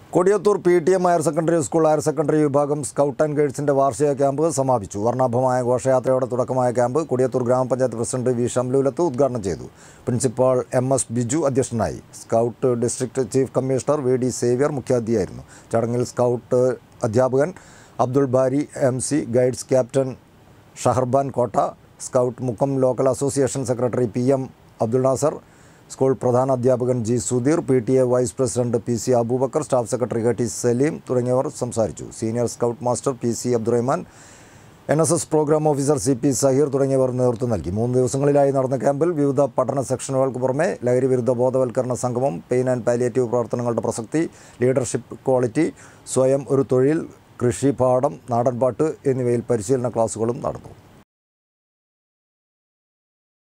Kodiyathur P T M higher secondary school higher secondary വിഭാഗം scout and ഗൈഡ്സിന്റെ വാർഷിക camp സമാപിച്ചു വർണ്ണാഭമായ ഘോഷയാത്രയോടെ തുടക്കമായ ക്യാമ്പ് കൊടിയത്തൂർ ഗ്രാമപഞ്ചായത്ത് പ്രസിഡന്റ് വി ഷംലൂലത്ത് ഉദ്ഘാടനം ചെയ്തു പ്രിൻസിപ്പാൾ എം എസ് ബിജു അധ്യക്ഷനായി scout district chief commissioner V D Xavier മുഖ്യാതിഥിയായിരുന്നു ചടങ്ങിൽ സ്കൗട്ട് അധ്യാപകൻ Abdul Bari M C guides captain Shaharban Kotta scout Mukkam local association secretary P M Abdul Nasar school പ്രധാന അധ്യാപകൻ G Sudheer P T A vice president P C Aboobacker staff secretary K T Saleem തുടങ്ങിയവർ സംസാരിച്ചു senior scout master P C Abdurahman N S S programme officer C P Saheer തുടങ്ങിയവർ നേതൃത്വം നൽകി മൂന്ന് ദിവസങ്ങളിലായി നടന്ന ക്യാമ്പിൽ വിവിധ പഠന സെക്ഷനുകൾക്ക് പുറമെ ലഹരി വിരുദ്ധ ബോധവൽക്കരണ സംഗമം പെയിൻ ആൻഡ് പാലിയേറ്റീവ് പ്രവർത്തനങ്ങളുടെ പ്രസക്തി ലീഡർഷിപ്പ് ക്വാളിറ്റി സ്വയം ഒരു തൊഴിൽ കൃഷി പാഠം നാടൻപാട്ട് എന്നിവയിൽ പരിശീലന ക്ലാസുകളും നടന്നു